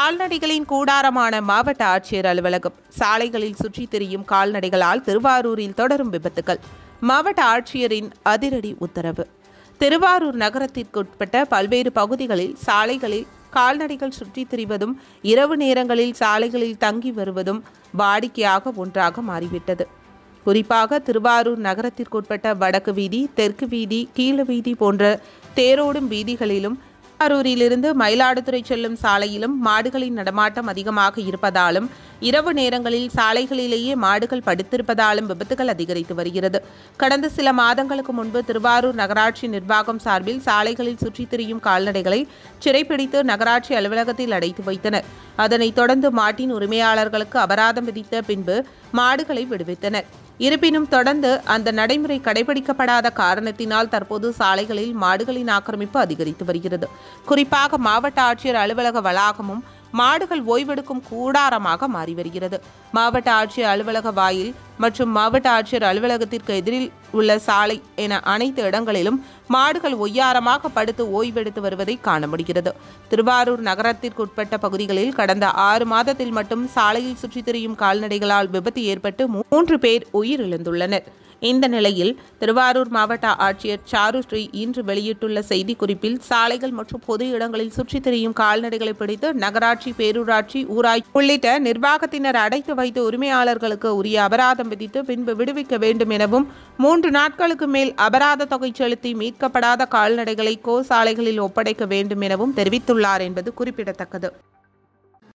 கால்நடைகளின் கூடாரமான மாவட்ட ஆட்சியர் அலுவலகம் சாலைகளில் சுற்றித் திரியும் கால்நடைகளால் திருவாரூரில் தொடரும் விபத்துகள் மாவட்ட ஆட்சியரின் அதிரடி உத்தரவு திருவாரூர் நகரத்திற்குட்பட்ட பல்வேறு பகுதிகளில் சாலைகளில் கால்நடைகள் சுற்றித் திரிவதும் இரவு நேரங்களில் சாலைகளில் தங்கி வருவதும் வாடிக்கையாக ஒன்றாக மாறிவிட்டது குறிப்பாக திருவாரூர் நகரத்திற்குட்பட்ட வடக்கு வீதி தெற்கு வீதி கீழ வீதி போன்ற தேரோடும் வீதிகளிலும் திருவாரூரிலிருந்து மயிலாடுதுறை செல்லும் சாலையிலும் மாடுகளின் நடமாட்டம் அதிகமாக இருப்பதாலும் இரவு நேரங்களில் சாலைகளிலேயே மாடுகள் படுத்திருப்பதாலும் விபத்துகள் அதிகரித்து வருகிறது கடந்த சில மாதங்களுக்கு முன்பு திருவாரூர் நகராட்சி நிர்வாகம் சார்பில் சாலைகளில் சுற்றித் திரியும் கால்நடைகளை சிறைப்பிடித்து நகராட்சி அலுவலகத்தில் அடைத்து வைத்தனர் அதனைத் தொடர்ந்து மாட்டின் உரிமையாளர்களுக்கு அபராதம் விதித்த பின்பு மாடுகளை விடுவித்தனர் இருப்பினும் தொடர்ந்து அந்த நடைமுறை கடைபிடிக்கப்படாத காரணத்தினால் தற்போது சாலைகளில் மாடுகளின் ஆக்கிரமிப்பு அதிகரித்து வருகிறது குறிப்பாக மாவட்ட ஆட்சியர் அலுவலக வளாகமும் மாடுகள் ஓய்வெடுக்கும் கூடாரமாக மாறி வருகிறது மாவட்ட ஆட்சியர் அலுவலக வாயில் மற்றும் மாவட்ட ஆட்சியர் அலுவலகத்திற்கு எதிரில் உள்ள சாலை என அனைத்து இடங்களிலும் மாடுகள் ஒய்யாரமாக படுத்து ஓய்வெடுத்து வருவதை காண முடிகிறது திருவாரூர் நகரத்திற்குட்பட்ட பகுதிகளில் கடந்த ஆறு மாதத்தில் மட்டும் சாலையில் சுற்றித் திரியும் கால்நடைகளால் விபத்து ஏற்பட்டு மூன்று பேர் உயிரிழந்துள்ளனர் இந்த நிலையில் திருவாரூர் மாவட்ட ஆட்சியர் சாருஸ்ரீ இன்று வெளியிட்டுள்ள செய்திக்குறிப்பில் சாலைகள் மற்றும் பொது இடங்களில் சுற்றித் திரியும் கால்நடைகளை பிடித்து நகராட்சி பேரூராட்சி ஊராட்சி உள்ளிட்ட நிர்வாகத்தினர் அடைத்து வைத்து உரிமையாளர்களுக்கு உரிய அபராதம் விதித்து பின்பு விடுவிக்க வேண்டும் எனவும் மூன்று நாட்களுக்கு மேல் அபராத தொகை செலுத்தி மீட்கப்படாத கால்நடைகளை கோ சாலைகளில் ஒப்படைக்க வேண்டும் எனவும் தெரிவித்துள்ளார் என்பது குறிப்பிடத்தக்கது